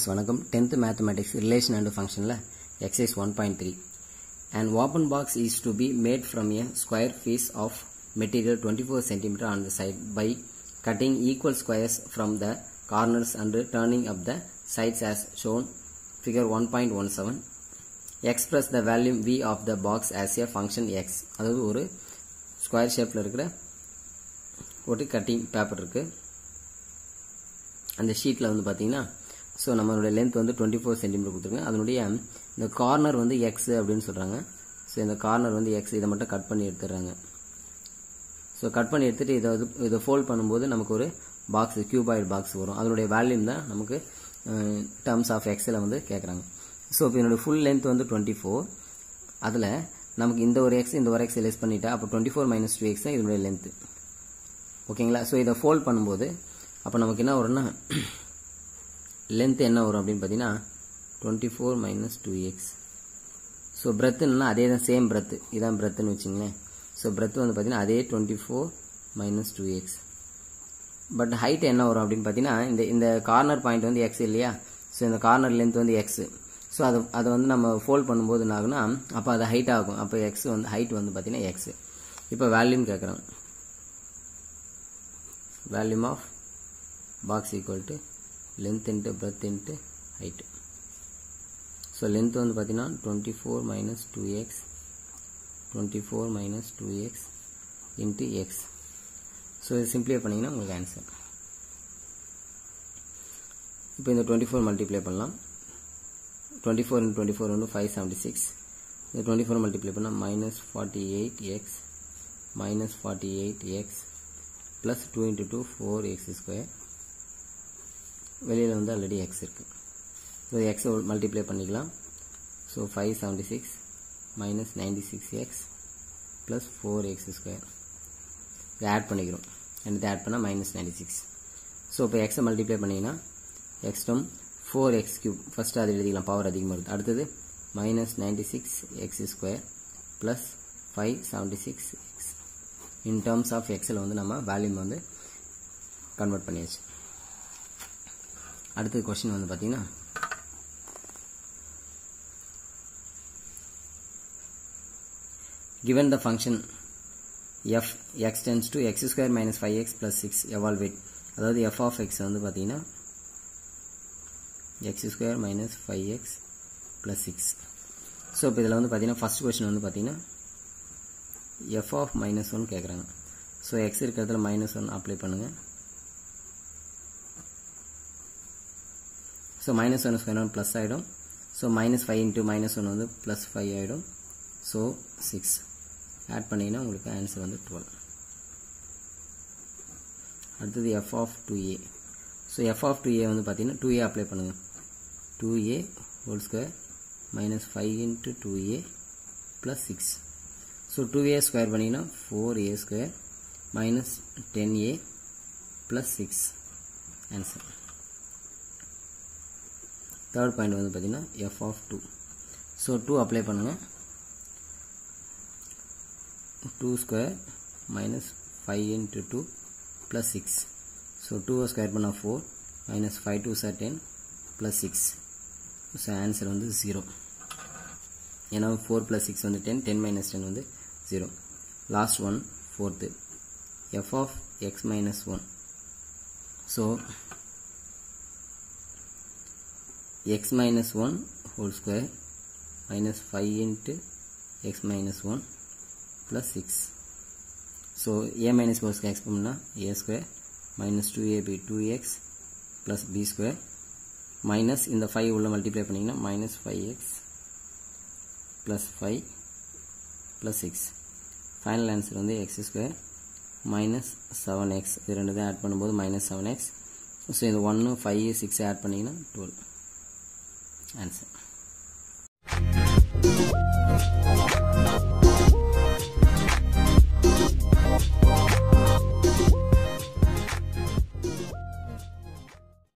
students வணக்கம் tenth mathematics relation and ஃபங்க்ஷனில் exercise one point three and open box is to be made from a square piece of material twenty four centimetre on the side by cutting equal squares from the corners and turning up the sides as shown figure 1.17 express the value v of the box as a function x அதாவது ஒரு square ஷேப்பில் இருக்கிற ஒரு cutting paper இருக்கு அந்த ஷீட்டில் வந்து பார்த்தீங்கன்னா ஸோ நம்மளுடைய லென்த் வந்து டுவெண்ட்டி ஃபோர் சென்டிமீட்டர் கொடுத்துருங்க அதனுடைய இந்த கார்னர் வந்து எக்ஸ் அப்படின்னு சொல்கிறாங்க ஸோ இந்த கார்னர் வந்து எக்ஸ் இதை மட்டும் கட் பண்ணி எடுத்துடுறாங்க ஸோ கட் பண்ணி எடுத்துகிட்டு இதை வந்து இதை ஃபோல்ட் பண்ணும்போது நமக்கு ஒரு பாக்ஸ் கியூபாய்டு பாக்ஸ் வரும் அதனுடைய வேல்யூம் தான் நமக்கு டேர்ம்ஸ் ஆஃப் எக்ஸில் வந்து கேட்குறாங்க ஸோ இப்போ என்னோடய ஃபுல் லென்த் வந்து டுவெண்ட்டி ஃபோர் அதில் நமக்கு இந்த ஒரு எக்ஸ் இந்த ஒரு எக்ஸ் லெஸ் பண்ணிட்டா அப்போ twenty four minus two x தான் இதனுடைய லென்த்து ஓகேங்களா ஸோ இதை ஃபோல்ட் பண்ணும்போது அப்போ நமக்கு என்ன வரும்னா லென்த் என்ன வரும் அப்படின்னு பார்த்தீங்கன்னா twenty four minus two x so பிரெத்துன்னா அதே தான் சேம் பிரெத்து இதான் பிரெத்துன்னு வச்சுங்களேன் ஸோ பிரெத்து வந்து பார்த்தீங்கன்னா அதே twenty four minus two x but height என்ன வரும் அப்படின்னு பார்த்தீங்கன்னா இந்த இந்த கார்னர் பாயிண்ட் வந்து எக்ஸ் இல்லையா ஸோ இந்த கார்னர் லென்த் வந்து எக்ஸ் ஸோ அதை அதை வந்து நம்ம ஃபோல்ட் பண்ணும்போது என்ன ஆகுனா அப்போ அது ஹைட் ஆகும் அப்போ எக்ஸ் வந்து ஹைட் வந்து பார்த்தீங்கன்னா எக்ஸ் இப்போ வேல்யூம் கேட்குறோம் volume of box equal to length into breadth into height so length வந்து பார்த்தீங்கன்னா twenty four minus two x twenty four minus two x into x so இது சிம்பிளை பண்ணிங்கன்னா உங்களுக்கு ஆன்சர் இப்போ இந்த டுவெண்ட்டி ஃபோர் மல்டிப்ளை பண்ணலாம் twenty four into twenty four வந்து five seventy six இந்த டுவெண்ட்டி ஃபோர் மல்டிப்ளை பண்ணால் minus forty eight x minus forty eight x plus two into two four x square வெளியில் வந்து ஆல்ரெடி எக்ஸ் இருக்குது so எக்ஸை multiply பண்ணிக்கலாம் so five seventy six minus ninety six x plus four x square இதை add பண்ணிக்கிறோம் ரெண்டு add பண்ணால் minus ninety six so இப்போ எக்ஸை மல்டிப்ளை பண்ணிங்கன்னா எக்ஸ் டம் ஃபோர் எக்ஸ் கியூப் ஃபஸ்ட்டு அது எழுதிக்கலாம் பவர் அதிகமாக இருக்குது அடுத்தது minus ninety six x square plus five seventy six x in terms of எக்ஸில் வந்து நம்ம வேல்யூம் வந்து கன்வெர்ட் பண்ணியாச்சு அடுத்தது கொஸ்டின் வந்து பார்த்தீங்கன்னா given the function f x tends to x square minus 5x plus 6 evaluate அதாவது f of x வந்து பார்த்தீங்கன்னா x square minus 5x plus 6 so இப்போ இதில் வந்து பார்த்தீங்கன்னா ஃபஸ்ட் கொஸ்டின் வந்து பார்த்தீங்கன்னா f of minus 1 கேட்குறாங்க ஸோ x இருக்கிறதுல மைனஸ் ஒன் அப்ளை பண்ணுங்கள் so minus one square one plus ஆகிடும் so minus five into minus one வந்து ப்ளஸ் ஃபைவ் ஆகிடும் ஸோ சிக்ஸ் ஆட் பண்ணிங்கன்னா உங்களுக்கு ஆன்சர் வந்து டுவெல் அடுத்தது f of two a so f of two a வந்து பார்த்தீங்கன்னா டூ ஏ அப்ளை பண்ணுங்கள் two a whole square minus five into two a plus six so two a square பண்ணிங்கன்னா four A square minus ten a plus six answer third point வந்து பார்த்தீங்கன்னா f of two so two apply பண்ணுங்கள் 2 square minus 5 into 2 plus 6 so 2 square பண்ணா 4 minus 5 2 are 10 plus 6 so answer வந்து 0 ஏன்னா 4 plus 6 வந்து 10 10 minus 10 வந்து 0 last one fourth f of x minus 1 so x minus 1 whole square minus 5 into x minus 1 plus 6 so a minus 4 square பண்ணா a square minus 2ab 2x plus b square minus இந்த 5 உள்ள multiply பண்ணிங்கன்னா minus 5x plus 5 plus 6 final answer வந்து x square minus 7x இது ரெண்டு தான் add பண்ணும்போது minus 7x so இது 1 5 6 ஆட் பண்ணிங்கன்னா 12 ஆன்சர்